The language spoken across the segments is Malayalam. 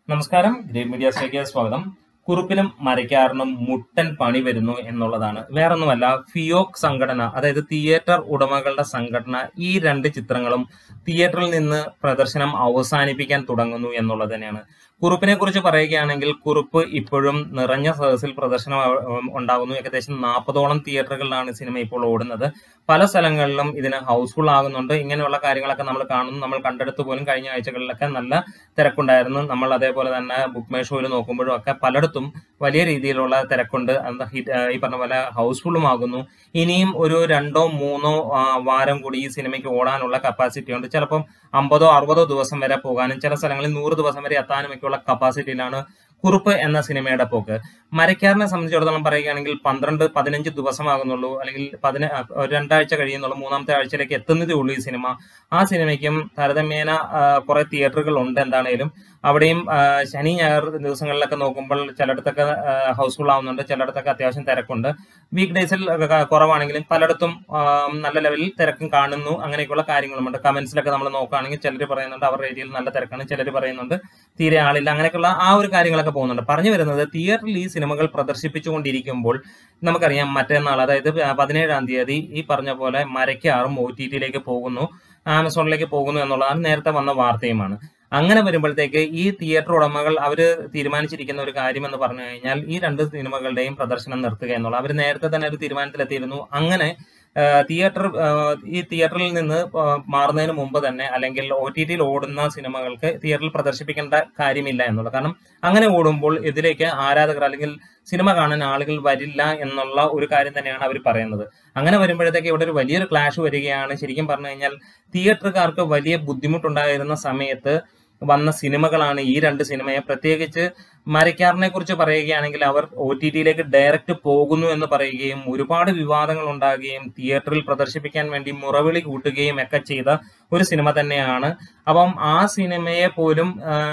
നമസ്കാരം ഗ്രേറ്റ് മീഡിയാസിലേക്ക് സ്വാഗതം കുറുപ്പിനും മരയ്ക്കാറിനും മുട്ടൻ പണി വരുന്നു എന്നുള്ളതാണ് വേറൊന്നുമല്ല ഫിയോക് സംഘടന അതായത് തിയേറ്റർ ഉടമകളുടെ സംഘടന ഈ രണ്ട് ചിത്രങ്ങളും തിയേറ്ററിൽ നിന്ന് പ്രദർശനം അവസാനിപ്പിക്കാൻ തുടങ്ങുന്നു എന്നുള്ളത് തന്നെയാണ് കുറുപ്പിനെ കുറിച്ച് പറയുകയാണെങ്കിൽ കുറുപ്പ് ഇപ്പോഴും നിറഞ്ഞ സദസ്സിൽ പ്രദർശനം അവ- ഉണ്ടാകുന്നു ഏകദേശം നാൽപ്പതോളം തിയേറ്ററുകളിലാണ് സിനിമ ഇപ്പോൾ ഓടുന്നത് പല സ്ഥലങ്ങളിലും ഇതിന് ഹൗസ്ഫുൾ ആകുന്നുണ്ട് ഇങ്ങനെയുള്ള കാര്യങ്ങളൊക്കെ നമ്മൾ കാണുന്നു നമ്മൾ കണ്ടെടുത്ത് പോലും കഴിഞ്ഞ ആഴ്ചകളിലൊക്കെ നല്ല തിരക്കുണ്ടായിരുന്നു നമ്മൾ അതേപോലെ തന്നെ ബുക്ക് മൈ ഷോയിൽ നോക്കുമ്പോഴും ഒക്കെ പലയിടത്തും വലിയ രീതിയിലുള്ള തിരക്കുണ്ട് എന്താ ഹിറ്റ് ഈ പറഞ്ഞ പോലെ ഹൗസ്ഫുള്ളും ആകുന്നു ഇനിയും ഒരു രണ്ടോ മൂന്നോ ആ, വാരം കൂടി ഈ സിനിമയ്ക്ക് ഓടാനുള്ള കപ്പാസിറ്റി ഉണ്ട് ചിലപ്പം അമ്പതോ അറുപതോ ദിവസം വരെ പോകാനും ചില സ്ഥലങ്ങളിൽ നൂറ് ദിവസം വരെ എത്താനും ഒക്കെയുള്ള കപ്പാസിറ്റിയിലാണ് കുറുപ്പ് എന്ന സിനിമയുടെ പോക്ക് മരക്കാരനെ സംബന്ധിച്ചിടത്തോളം പറയുകയാണെങ്കിൽ പന്ത്രണ്ട് പതിനഞ്ച് ദിവസമാകുന്നുള്ളൂ അല്ലെങ്കിൽ പതിന ആ, ഒരു രണ്ടാഴ്ച കഴിയുന്നുള്ളൂ മൂന്നാമത്തെ ആഴ്ചയിലേക്ക് എത്തുന്നതേ ഉള്ളൂ ഈ സിനിമ ആ സിനിമയ്ക്കും താരതമ്യേന ആ, കുറെ തിയേറ്ററുകൾ ഉണ്ട് എന്താണേലും അവിടെയും ആ, ശനി ഞായർ ദിവസങ്ങളിലൊക്കെ നോക്കുമ്പോൾ ചിലയിടത്തൊക്കെ ഹൗസ്ഫുൾ ആവുന്നുണ്ട് ചിലയിടത്തൊക്കെ അത്യാവശ്യം തിരക്കുണ്ട് വീക്ക് ഡേയ്സിൽ കുറവാണെങ്കിലും പലയിടത്തും ആ, നല്ല ലെവലിൽ തിരക്കും കാണുന്നു അങ്ങനെയൊക്കെയുള്ള കാര്യങ്ങളുമുണ്ട് കമന്റ്സിലൊക്കെ നമ്മൾ നോക്കുകയാണെങ്കിൽ ചിലർ പറയുന്നുണ്ട് അവരുടെ ഏരിയയിൽ നല്ല തിരക്കാണ് ചിലർ പറയുന്നുണ്ട് തീരെ ആളില്ല അങ്ങനെയൊക്കെയുള്ള ആ ഒരു കാര്യങ്ങളൊക്കെ പോകുന്നുണ്ട് പറഞ്ഞു വരുന്നത് തിയേറ്ററിൽ ഈ സിനിമകൾ പ്രദർശിപ്പിച്ചുകൊണ്ടിരിക്കുമ്പോൾ നമുക്കറിയാം മറ്റന്നാൾ അതായത് പതിനേഴാം തീയതി ഈ പറഞ്ഞ പോലെ മരയ്ക്കാറും ഒ ടി ടിയിലേക്ക് പോകുന്നു ആമസോണിലേക്ക് പോകുന്നു എന്നുള്ളതാണ് നേരത്തെ വന്ന വാർത്തയുമാണ് അങ്ങനെ വരുമ്പോഴത്തേക്ക് ഈ തിയേറ്റർ ഉടമകൾ അവർ തീരുമാനിച്ചിരിക്കുന്ന ഒരു കാര്യം എന്ന് പറഞ്ഞു കഴിഞ്ഞാൽ ഈ രണ്ട് സിനിമകളുടെയും പ്രദർശനം നിർത്തുക എന്നുള്ളത് അവർ നേരത്തെ തന്നെ ഒരു തീരുമാനത്തിലെത്തിയിരുന്നു അങ്ങനെ ആ, തിയേറ്റർ ആ, ഈ തിയേറ്ററിൽ നിന്ന് ആ, മാറുന്നതിന് മുമ്പ് തന്നെ അല്ലെങ്കിൽ ഒ ടി ടിയിൽ ഓടുന്ന സിനിമകൾക്ക് തിയേറ്ററിൽ പ്രദർശിപ്പിക്കേണ്ട കാര്യമില്ല എന്നുള്ളത് കാരണം അങ്ങനെ ഓടുമ്പോൾ ഇതിലേക്ക് ആരാധകർ അല്ലെങ്കിൽ സിനിമ കാണാൻ ആളുകൾ വരില്ല എന്നുള്ള ഒരു കാര്യം തന്നെയാണ് അവർ പറയുന്നത് അങ്ങനെ വരുമ്പോഴത്തേക്ക് ഇവിടെ ഒരു വലിയൊരു ക്ലാഷ് വരികയാണ് ശരിക്കും പറഞ്ഞു കഴിഞ്ഞാൽ തിയേറ്ററുകാർക്ക് വലിയ ബുദ്ധിമുട്ടുണ്ടായിരുന്ന സമയത്ത് വന്ന സിനിമകളാണ് ഈ രണ്ട് സിനിമയെ പ്രത്യേകിച്ച് മരക്കാറിനെ കുറിച്ച് പറയുകയാണെങ്കിൽ അവർ ഒ ടി ടിയിലേക്ക് ഡയറക്റ്റ് പോകുന്നു എന്ന് പറയുകയും ഒരുപാട് വിവാദങ്ങൾ ഉണ്ടാകുകയും തിയേറ്ററിൽ പ്രദർശിപ്പിക്കാൻ വേണ്ടി മുറവിളി കൂട്ടുകയും ഒക്കെ ചെയ്ത ഒരു സിനിമ തന്നെയാണ് അപ്പം ആ സിനിമയെ പോലും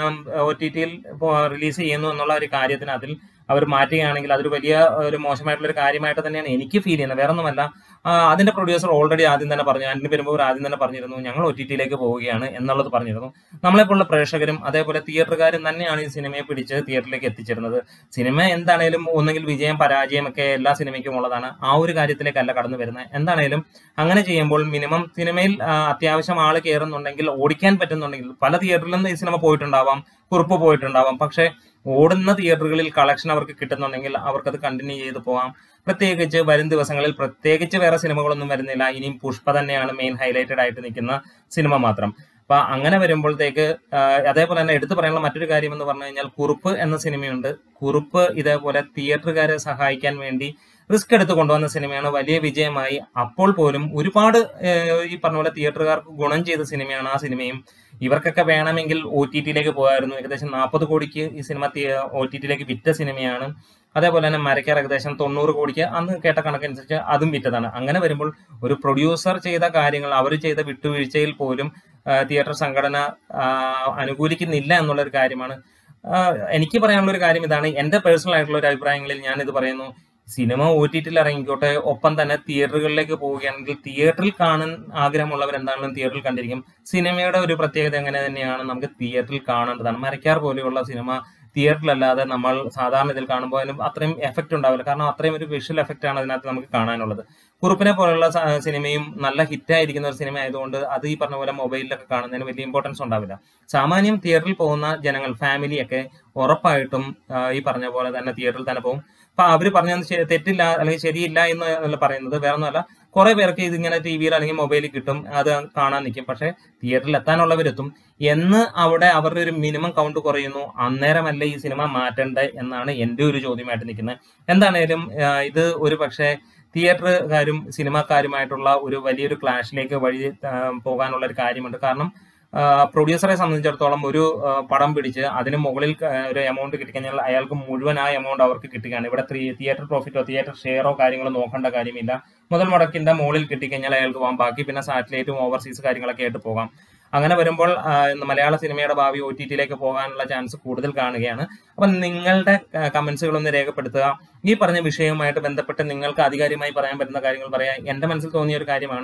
ഒ ടി ടിയിൽ റിലീസ് ചെയ്യുന്നു എന്നുള്ള ഒരു കാര്യത്തിന് അതിൽ അവർ മാറ്റുകയാണെങ്കിൽ അതൊരു വലിയ ഒരു മോശമായിട്ടുള്ള ഒരു കാര്യമായിട്ട് തന്നെയാണ് എനിക്ക് ഫീൽ ചെയ്യുന്നത് വേറെ ഒന്നുമല്ല ആ, അതിന്റെ പ്രൊഡ്യൂസർ ഓൾറെഡി ആദ്യം തന്നെ പറഞ്ഞു ആന്റണി പെരുമ്പോൾ ആദ്യം തന്നെ പറഞ്ഞിരുന്നു ഞങ്ങൾ ഒ ടി ടിയിലേക്ക് പോവുകയാണ് എന്നുള്ളത് പറഞ്ഞിരുന്നു നമ്മളെപ്പോലുള്ള പ്രേക്ഷകരും അതേപോലെ തിയേറ്ററുകാരും തന്നെയാണ് ഈ സിനിമയെ പിടിച്ച് തിയേറ്ററിലേക്ക് എത്തിച്ചിരുന്നത് സിനിമ എന്താണേലും ഒന്നുകിൽ വിജയം പരാജയം ഒക്കെ എല്ലാ സിനിമയ്ക്കും ഉള്ളതാണ് ആ ഒരു കാര്യത്തിലേക്കല്ല കടന്നു വരുന്നത് എന്താണേലും അങ്ങനെ ചെയ്യുമ്പോൾ മിനിമം സിനിമയിൽ ആ, അത്യാവശ്യം ആള് കയറുന്നുണ്ടെങ്കിൽ ഓടിക്കാൻ പറ്റുന്നുണ്ടെങ്കിൽ പല തിയേറ്ററിലും ഈ സിനിമ പോയിട്ടുണ്ടാവാം കുറിപ്പ് പോയിട്ടുണ്ടാവാം പക്ഷെ ഓടുന്ന തിയേറ്ററുകളിൽ കളക്ഷൻ അവർക്ക് കിട്ടുന്നുണ്ടെങ്കിൽ അവർക്കത് കണ്ടിന്യൂ ചെയ്ത് പോവാം പ്രത്യേകിച്ച് വരും ദിവസങ്ങളിൽ പ്രത്യേകിച്ച് വേറെ സിനിമകളൊന്നും വരുന്നില്ല ഇനിയും പുഷ്പ തന്നെയാണ് മെയിൻ ഹൈലൈറ്റഡ് ആയിട്ട് നിൽക്കുന്ന സിനിമ മാത്രം അപ്പൊ അങ്ങനെ വരുമ്പോഴത്തേക്ക് ആ, അതേപോലെ തന്നെ എടുത്തു പറയാനുള്ള മറ്റൊരു കാര്യം എന്ന് പറഞ്ഞു കഴിഞ്ഞാൽ കുറുപ്പ് എന്ന സിനിമയുണ്ട് കുറുപ്പ് ഇതേപോലെ തിയേറ്ററുകാരെ സഹായിക്കാൻ വേണ്ടി റിസ്ക് എടുത്ത് കൊണ്ടുവന്ന സിനിമയാണ് വലിയ വിജയമായി അപ്പോൾ പോലും ഒരുപാട് ഏഹ്, ഈ പറഞ്ഞ പോലെ തിയേറ്ററുകാർക്ക് ഗുണം ചെയ്ത സിനിമയാണ് ആ സിനിമയും ഇവർക്കൊക്കെ വേണമെങ്കിൽ ഒ ടി ടിയിലേക്ക് പോയായിരുന്നു ഏകദേശം നാൽപ്പത് കോടിക്ക് ഈ സിനിമ ഒ ടി ടിയിലേക്ക് വിറ്റ സിനിമയാണ് അതേപോലെ തന്നെ മരക്കാർ ഏകദേശം തൊണ്ണൂറ് കോടിക്ക് അന്ന് കേട്ട കണക്കനുസരിച്ച് അതും വിറ്റതാണ് അങ്ങനെ വരുമ്പോൾ ഒരു പ്രൊഡ്യൂസർ ചെയ്ത കാര്യങ്ങൾ അവർ ചെയ്ത വിട്ടുവീഴ്ചയിൽ പോലും ആ, തിയേറ്റർ സംഘടന ആ, അനുകൂലിക്കുന്നില്ല എന്നുള്ളൊരു കാര്യമാണ് ആ, എനിക്ക് പറയാനുള്ള ഒരു കാര്യം ഇതാണ് എന്റെ പേഴ്സണൽ ആയിട്ടുള്ള ഒരു അഭിപ്രായങ്ങളിൽ ഞാൻ ഇത് പറയുന്നു സിനിമ ഒ ടി ടിയിൽ ഇറങ്ങിക്കോട്ടെ ഒപ്പം തന്നെ തിയേറ്ററുകളിലേക്ക് പോവുകയാണെങ്കിൽ തിയേറ്ററിൽ കാണാൻ ആഗ്രഹമുള്ളവർ എന്താണെങ്കിലും തിയേറ്ററിൽ കണ്ടിരിക്കും സിനിമയുടെ ഒരു പ്രത്യേകത എങ്ങനെ തന്നെയാണ് നമുക്ക് തിയേറ്ററിൽ കാണേണ്ടതാണ് മരക്കാർ പോലെയുള്ള സിനിമ തിയേറ്ററിലല്ലാതെ നമ്മൾ സാധാരണ ഇതിൽ കാണുമ്പോൾ അതിന് അത്രയും എഫക്റ്റ് ഉണ്ടാവില്ല കാരണം അത്രയും ഒരു വിഷ്വൽ എഫക്റ്റ് ആണ് അതിനകത്ത് നമുക്ക് കാണാനുള്ളത് കുറുപ്പിനെ പോലുള്ള സ- സിനിമയും നല്ല ഹിറ്റ് ആയിരിക്കുന്ന ഒരു സിനിമ ആയതുകൊണ്ട് അത് ഈ പറഞ്ഞ പോലെ മൊബൈലിലൊക്കെ കാണുന്നതിന് വലിയ ഇമ്പോർട്ടൻസ് ഉണ്ടാവില്ല സാമാന്യം തിയേറ്ററിൽ പോകുന്ന ജനങ്ങൾ ഫാമിലിയൊക്കെ ഉറപ്പായിട്ടും ആ, ഈ പറഞ്ഞ പോലെ തന്നെ തിയേറ്ററിൽ തന്നെ പോകും അപ്പൊ അവര് പറഞ്ഞത് ശ- തെറ്റില്ല അല്ലെങ്കിൽ ശരിയില്ല എന്ന് അല്ല പറയുന്നത് വേറെ ഒന്നുമല്ല കുറെ പേർക്ക് ഇതിങ്ങനെ ടി വിയിൽ അല്ലെങ്കിൽ മൊബൈലിൽ കിട്ടും അത് കാണാൻ നിൽക്കും പക്ഷെ തിയേറ്ററിൽ എത്താനുള്ളവരെത്തും എന്ന് അവിടെ അവരുടെ ഒരു മിനിമം കൗണ്ട് കുറയുന്നു അന്നേരമല്ല ഈ സിനിമ മാറ്റേണ്ടത് എന്നാണ് എന്റെ ഒരു ചോദ്യമായിട്ട് നിൽക്കുന്നത് എന്താണേലും ആ, ഇത് ഒരു പക്ഷേ തിയേറ്ററുകാരും സിനിമാക്കാരുമായിട്ടുള്ള ഒരു വലിയൊരു ക്ലാഷിലേക്ക് വഴി ആ, പോകാനുള്ള ഒരു കാര്യമുണ്ട് കാരണം പ്രൊഡ്യൂസറെ സംബന്ധിച്ചിടത്തോളം ഒരു ആ, പടം പിടിച്ച് അതിന് മുകളിൽ ക- ഒരു എമൗണ്ട് കിട്ടിക്കഴിഞ്ഞാൽ അയാൾക്ക് മുഴുവൻ ആ എമൗണ്ട് അവർക്ക് കിട്ടുകയാണ് ഇവിടെ തിയേറ്റർ പ്രോഫിറ്റോ തിയേറ്റർ ഷെയറോ കാര്യങ്ങളോ നോക്കേണ്ട കാര്യമില്ല മുതൽ മുടക്കിന്റെ മുകളിൽ കിട്ടിക്കഴിഞ്ഞാൽ അയാൾക്ക് പോകാം ബാക്കി പിന്നെ സാറ്റലൈറ്റും ഓവർസീസ് കാര്യങ്ങളൊക്കെ ആയിട്ട് പോകാം അങ്ങനെ വരുമ്പോൾ ആ, ഇന്ന് മലയാള സിനിമയുടെ ഭാവി ഒ ടി ടിയിലേക്ക് പോകാനുള്ള ചാൻസ് കൂടുതൽ കാണുകയാണ് അപ്പം നിങ്ങളുടെ കമന്റ്സുകൾ ഒന്ന് രേഖപ്പെടുത്തുക ഈ പറഞ്ഞ വിഷയവുമായിട്ട് ബന്ധപ്പെട്ട് നിങ്ങൾക്ക് ആധികാരികമായി പറയാൻ പറ്റുന്ന കാര്യങ്ങൾ പറയാം എന്റെ മനസ്സിൽ തോന്നിയ ഒരു കാര്യമാണ്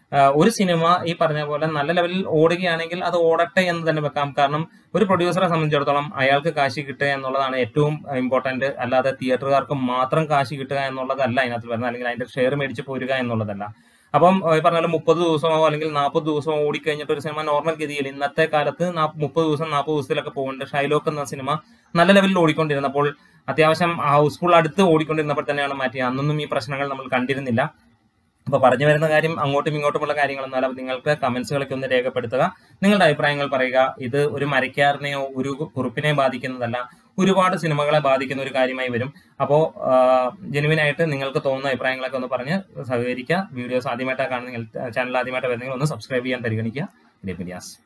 ആ, ഒരു സിനിമ ഈ പറഞ്ഞ പോലെ നല്ല ലെവലിൽ ഓടുകയാണെങ്കിൽ അത് ഓടട്ടെ എന്ന് തന്നെ വെക്കാം കാരണം ഒരു പ്രൊഡ്യൂസറെ സംബന്ധിച്ചിടത്തോളം അയാൾക്ക് കാശ് കിട്ടുക എന്നുള്ളതാണ് ഏറ്റവും ഇമ്പോർട്ടന്റ് അല്ലാതെ തിയേറ്ററുകാർക്ക് മാത്രം കാശ് കിട്ടുക എന്നുള്ളതല്ല അതിനകത്ത് വരുന്നത് അല്ലെങ്കിൽ അതിന്റെ ഷെയർ മേടിച്ച് പോരുക എന്നുള്ളതല്ല അപ്പം ഈ പറഞ്ഞ പോലെ മുപ്പത് ദിവസമോ അല്ലെങ്കിൽ നാൽപ്പത് ദിവസമോ ഓടിക്കഴിഞ്ഞിട്ട് ഒരു സിനിമ നോർമൽ ഗതിയിൽ ഇന്നത്തെ കാലത്ത് മുപ്പത് ദിവസം നാൽപ്പത് ദിവസത്തിലൊക്കെ പോകുന്നുണ്ട് ഷൈലോക്ക് എന്ന സിനിമ നല്ല ലെവലിൽ ഓടിക്കൊണ്ടിരുന്നപ്പോൾ അത്യാവശ്യം ഹൗസ്ഫുൾ അടുത്ത് ഓടിക്കൊണ്ടിരുന്നപ്പോൾ തന്നെയാണ് മാറ്റി അന്നൊന്നും ഈ പ്രശ്നങ്ങൾ നമ്മൾ കണ്ടിരുന്നില്ല അപ്പൊ പറഞ്ഞു വരുന്ന കാര്യം അങ്ങോട്ടും ഇങ്ങോട്ടുമുള്ള കാര്യങ്ങളൊന്നും അല്ല അപ്പൊ നിങ്ങൾക്ക് കമന്റ്സുകളൊക്കെ ഒന്ന് രേഖപ്പെടുത്തുക നിങ്ങളുടെ അഭിപ്രായങ്ങൾ പറയുക ഇത് ഒരു മരക്കാരനെയോ ഒരു കുറിപ്പിനെയോ ബാധിക്കുന്നതല്ല ഒരുപാട് സിനിമകളെ ബാധിക്കുന്ന ഒരു കാര്യമായി വരും അപ്പോൾ ജെനുവിനായിട്ട് നിങ്ങൾക്ക് തോന്നുന്ന അഭിപ്രായങ്ങളൊക്കെ ഒന്ന് പറഞ്ഞ് സഹകരിക്കുക വീഡിയോസ് ആദ്യമായിട്ടാണ് കാണുന്നെങ്കിൽ ചാനൽ ആദ്യമായിട്ട് വരുന്നെങ്കിൽ ഒന്ന് സബ്സ്ക്രൈബ് ചെയ്യാൻ പരിഗണിക്കുക മീഡിയാസ്